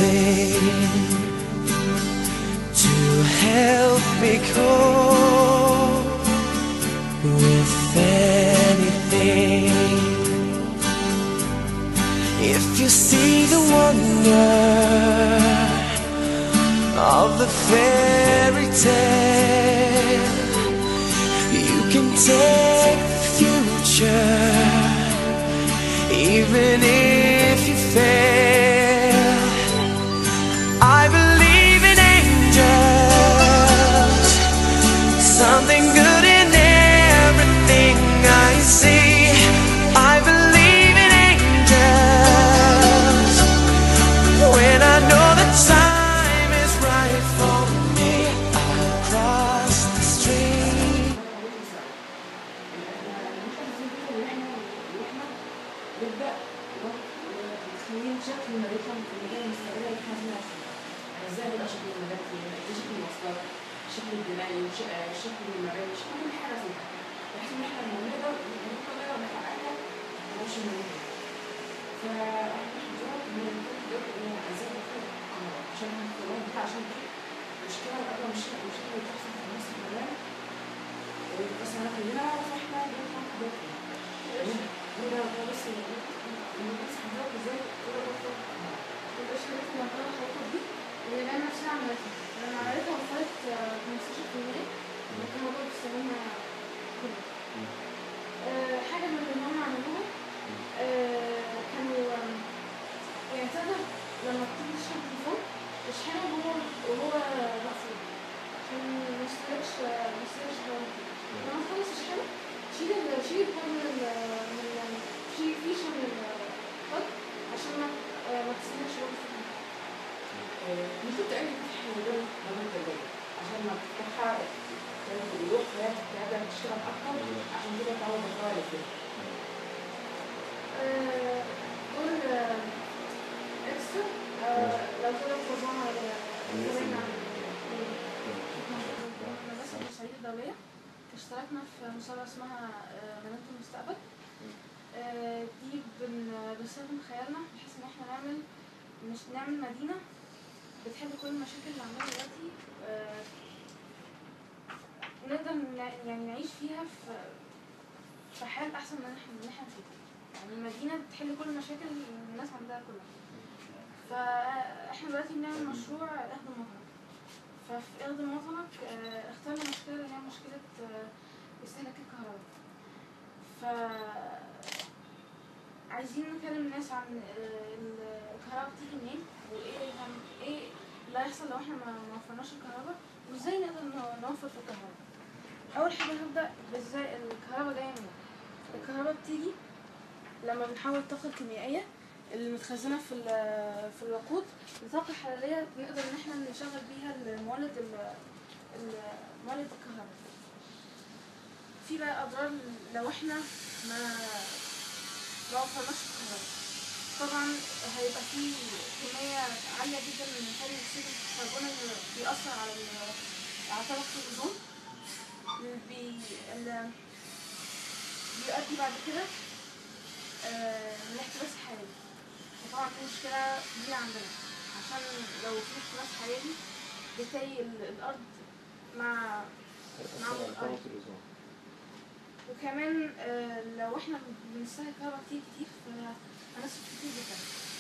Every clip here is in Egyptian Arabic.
anything to help me cope with anything. If you see the wonder of the fairy tale, you can take the future, even if you fail. I believe in angels, something good in everything I see. I believe in angels when I know the time is right for me. I'll cross the street. نبدا متخيلين شكل المريخ في المجال المستقبلي اللي احنا عايزين نعيش فيه. يعني ازاي هيبقى شكل المجال فيه ازاي شكل المواصلات شكل البناء ش- آه، شكل المباني شكل كل حاجه فيها بحيث ان احنا لما نقدر نقدر نحققها نمشي من هنا فاحنا دلوقتي بنقدر دلوقتي ان عايزين نقدر عشان القرار بتاع عشان دي مشكله اكبر مشكله مشكله اللي بتحصل في مصر كلها بس انا كلنا فاحنا بنفهم دلوقتي هنا ده بس الناس حضرتك ازاي تقدر تفكر المشكلة في موضوع الخطوط دي اللي أنا نفسي عملتها لما عملتها وصلت خمستاشر في المية وكان الموضوع بيستخدمها كله آه، حاجة من اللي هم عملوها آه، كانوا آم، يعني تقدر لما تيجي تشحن تليفون تشحنه وهو وهو مقفول عشان ميستهلكش ميستهلكش باور كتير. لما تخلص تشحنه شيل ال- شيل الباور من ال- من ال- شيل فيشة من الباور عشان ما آه، ما تستهلكش باور كتير. المفروض تعمل فتح موديل لما انت جاي عشان ما تفتحها يروح حياتك تقدر تشتغل اكتر عشان كده تعود الغالب كده آه، دول آه، اكسترا آه، لو تقدر توزعهم على الزباين المدرسة المصاريف الدولية اشتركنا في مسابقة اسمها آه، مدينة المستقبل آه، دي بن بنستخدم خيالنا بحيث ان احنا نعمل مش نعمل مدينة بتحل كل المشاكل اللي عندنا دلوقتي آه، نقدر نع- يعني نعيش فيها في في حال احسن من احنا من احنا فيه يعني المدينة بتحل كل المشاكل اللي الناس عندها كلها فاحنا دلوقتي بنعمل مشروع اخدم مطلق ففي اخدم مطلق آه، اخترنا مشكلة اللي هي مشكلة آه، استهلاك الكهرباء ف عايزين نكلم الناس عن آه، الكهرباء بتيجي منين وايه هن- ايه اللي هيحصل لو احنا ما ما وفرناش الكهرباء وازاي نقدر ن- نوفر في الكهرباء اول حاجه هبدا بازاي الكهرباء جايه منين الكهرباء بتيجي لما بنحول الطاقه الكيميائيه اللي متخزنه في ال- في الوقود لطاقه حراريه نقدر ان احنا نشغل بيها المولد ال- ال- مولد الكهرباء في بقى اضرار لو احنا ما ما وفرناش الكهرباء طبعا هيبقى في كمية عالية جدا من ثاني أكسيد الكربون اللي بيأثر على ال- على طبقة الأوزون اللي بي اللي بيؤدي بعد كده آه، للاحتباس الحراري وطبعا دي مشكلة كبيرة عندنا عشان لو في احتباس حراري بالتالي ال- الأرض مع مع الأرض وكمان آه، لو احنا بنستهلك كهرباء كتير كتير فهنصرف كتير جدا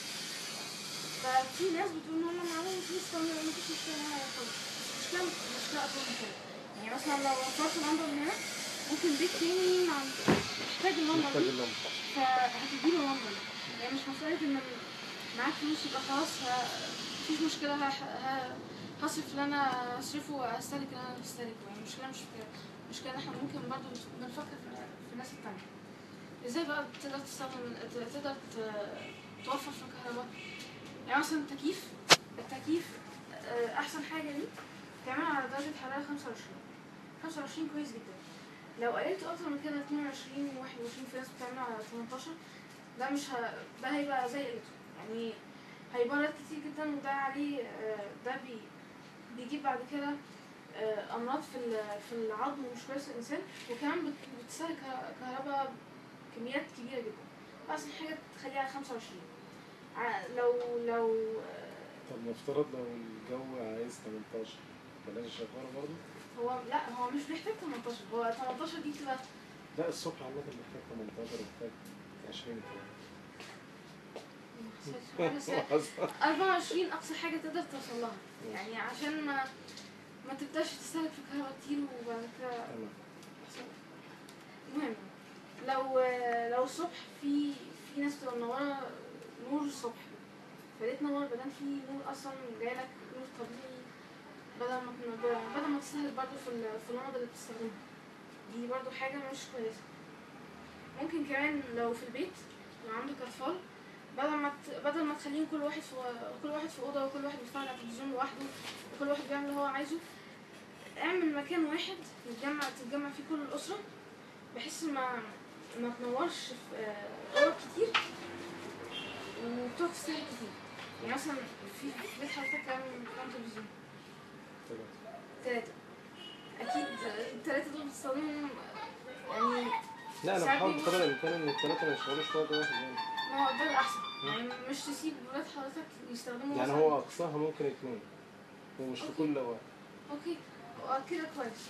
ففي ناس بتقول ان هم معاهم فلوس فمفيش مشكلة ان هم ياخدوا مشكلة مشكلة أكبر من كده يعني مثلا لو وفرت لمبة من هنا ممكن بيت تاني مع محتاج اللمبة دي فهتديله لمبة يعني مش مسألة ان معاك فلوس يبقى خلاص ه- مفيش مشكلة ه- ه- هصرف اللي انا هصرفه وهستهلك اللي انا بستهلكه يعني المشكلة مش في كده المشكلة ان احنا ممكن برضه بنفكر في في الناس التانية ازاي بقى تقدر تستخدم تقدر ت- توفر في الكهرباء يعني مثلا التكييف التكييف آه، احسن حاجة ليه تعمله على درجة حرارة 25 25 كويس جدا لو قللت اكتر من كده 22 21 في ناس بتعمله على 18 ده مش ه... ده هيبقى زي قلته يعني هيبرد كتير جدا وده عليه آه، ده بي... بيجيب بعد كده آه، امراض في ال- في العظم ومش كويس للانسان وكمان بت- بتستهلك كه- كهرباء كميات كبيره جدا احسن حاجه تخليها 25 ع- لو لو آه، طب نفترض لو الجو عايز 18 بلاش شغالة برضه هو لا هو مش بيحتاج 18 هو 18 دي بتبقى لا الصبح عامة محتاج 18 محتاج 20 بس 24 اقصى حاجه تقدر توصل لها يعني عشان ما ما تبداش تستهلك في الكهرباء كتير وبعد كده تمام المهم لو لو الصبح في في ناس بتبقى منوره نور الصبح فدي تنور بدل في نور اصلا جايلك نور طبيعي بدل ما تن- بدل ما تستهلك برضه في ال- في اللمبة اللي بتستخدمها دي برضه حاجة مش كويسة ممكن كمان لو في البيت لو عندك أطفال بدل ما ت... بدل ما تخليهم كل واحد في كل واحد في أوضة وكل واحد بيتفرج على التلفزيون لوحده وكل واحد بيعمل اللي هو عايزه اعمل مكان واحد يتجمع تتجمع فيه كل الأسرة بحيث ما ما تنورش في آه، أوض كتير وتقعد تستهلك كتير يعني مثلا في في بيت حضرتك كام كام تلفزيون؟ تلاتة تلاتة أكيد التلاتة دول بتستخدمهم يعني لا أنا ساعات بحاول بيبقوا- بقدر الإمكان إن التلاتة ما يشتغلوش في وقت واحد يعني ما هو ده الأحسن يعني مش تسيب ولاد حضرتك يستخدموا يعني مثلا هو أقصاها ممكن اتنين ومش في أوكي. كل وقت اوكي آه، كده كويس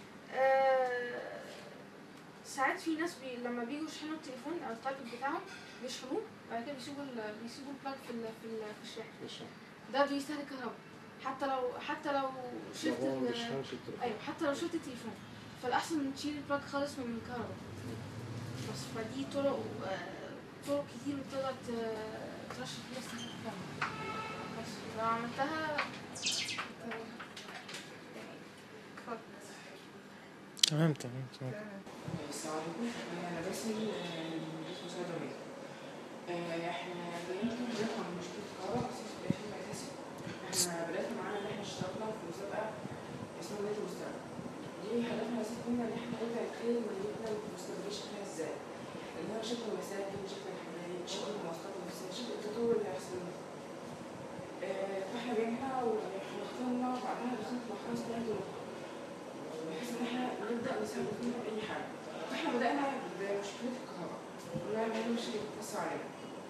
آه، ساعات في ناس بي... لما بيجوا يشحنوا التليفون او التابلت بتاعهم بيشحنوه بعد كده بيسيبوا ال... بيسيبوا البلاج في ال... في, ال... في الشاحن مش ده بيستهلك كهرباء حتى لو حتى لو لو شلت هو ما ال... بيشحنش التليفون ايوه حتى لو شلت التليفون فالاحسن ان تشيل البلاج خالص من الكهرباء بس فدي طرق آه، طرق كتير بتقدر ت- ترشد فيها استهلاك الكهرباء بس لو عملتها ت- يعني اتفضل. تمام تمام تمام السلام عليكم انا باسل آه، من مديرية مساعدة وهيك آه، احنا جايين لكم دلوقتي عن مشكلة الكهرباء بس في الفيلم الاساسي احنا بدأنا معانا ان احنا اشتركنا في مسابقة اسمها مدينة المستقبل دي هدفنا الاساسي كنا ان احنا نبدأ نتخيل مدينتنا المستقبلية شكلها ازاي اللي هو شكل المساجد شكل الحمامات شكل المواصلات والوسائل شكل التطور اللي هيحصل لنا آه، فاحنا جينا واخترنا وبعدها دخلنا في مرحلة اسمها دور بحيث ان احنا نبدا نسوي فيها اي حاجه فاحنا بدانا بمشكله الكهرباء قلنا ان هي مشكله بتاثر علينا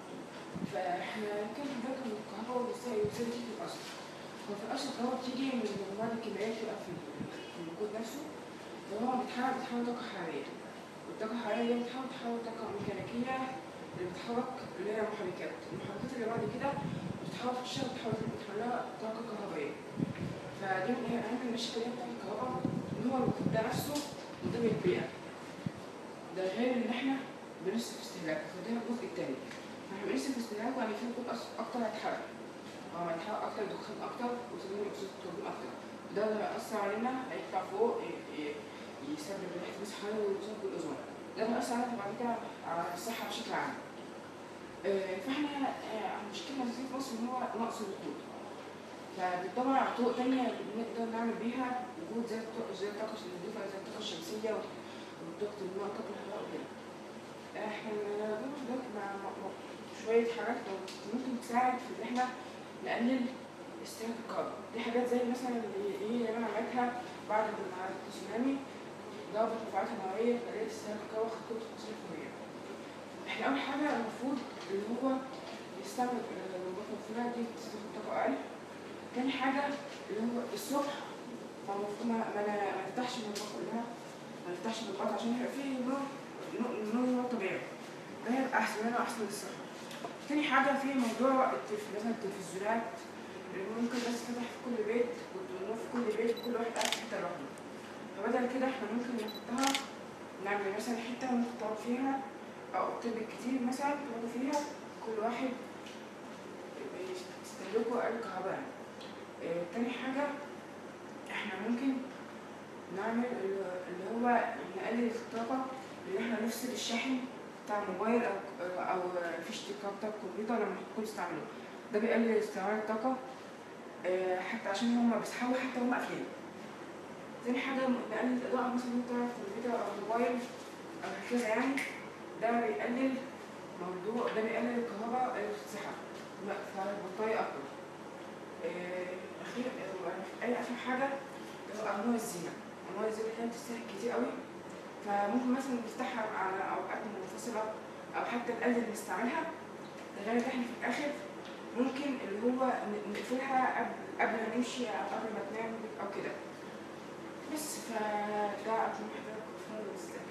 فاحنا كان هناك من الكهرباء والوسائل والوسائل دي في الاصل هو في الاصل الكهرباء بتيجي من بعض الكيميائيات بتبقى في في الوجود نفسه اللي هو بتحول بتحول طاقه حراريه والطاقه الحراريه دي بتحول تحول طاقه ميكانيكيه اللي بتتحرك اللي هي محركات المحركات اللي بعد كده بتتحول في الشغل بتحول بتحولها طاقه كهربائيه فدي من اهم المشاكل بتاعت الكهرباء ان هو الوقود ده نفسه قدام البيئة ده غير ان احنا بنصرف استهلاك فده الجزء التاني فاحنا بنصرف استهلاك يعني في وقود أص- اكتر هيتحرق هو هيتحرق اكتر دخان اكتر وتدمير اكسيد الكربون اكتر ده اللي هيأثر علينا هيطلع فوق ي- ي- يسبب الاحتباس الحراري ويسبب الاوزون ده هيأثر علينا بعد كده على الصحة بشكل عام آه، فاحنا آه، مشكلة في مصر ان هو نقص الوقود فبندور على طرق تانية نقدر نعمل بيها وجود زي الطاقة زي الطاقة النظيفة زي الطاقة الشمسية والطاقة الماء طاقة الهواء وكده. احنا بنعمل دلوقتي مع مع- مع شوية حاجات ممكن تساعد في إن احنا نقلل استهلاك الكهرباء. دي حاجات زي مثلا اللي هي اليابان عملتها بعد ما التسونامي ضربت مفاعلات نووية قللت استهلاك الكهرباء خطوة 50%. احنا أول حاجة المفروض اللي هو يستعمل الوقود المفروض دي تستخدم طاقة أقل تاني حاجة اللي هو الصبح فالمفروض ما ما أنا- ما نفتحش المطبخ كلها ما نفتحش المطبخ عشان يبقى فيه نور نور نور نور طبيعي ده هيبقى أحسن هيبقى أحسن للصحة تاني حاجة في موضوع التلف... مثلا التلفزيونات اللي ممكن بس تفتح في كل بيت والنور في كل بيت وكل واحد قاعد في حتة لوحده فبدل كده احنا ممكن نحطها نعمل مثلا حتة ممكن تقعد فيها أو أوضتين بالكتير مثلا تقعدوا فيها كل واحد يستهلكوا أقل كهرباء يعني. آه، تاني حاجة احنا ممكن نعمل ال- اللي هو نقلل الطاقة اللي احنا نفصل الشاحن بتاع الموبايل أو أو فيشة الكارتة الكمبيوتر لما تكون تستعمله ده بيقلل استعمال الطاقة آه، حتى عشان هما بيسحبوا حتى هما قافلين تاني حاجة نقلل الإضاءة مثلا انت في الكمبيوتر أو الموبايل أو هكذا يعني ده بيقلل موضوع ده بيقلل الكهرباء اللي بتتسحب فالبطارية أكتر آه، أخير آه، أي آخر حاجة اللي هو أنواع الزينة أنواع الزينة كانت بتستهلك كتير قوي فممكن مثلا نفتحها على أوقات منفصلة أو حتى نقلل نستعملها ده غير إن إحنا في الآخر ممكن اللي هو ن- نقفلها قبل قبل ما نمشي او قبل ما تنام او كده بس فده أرجو حضرتك تفضل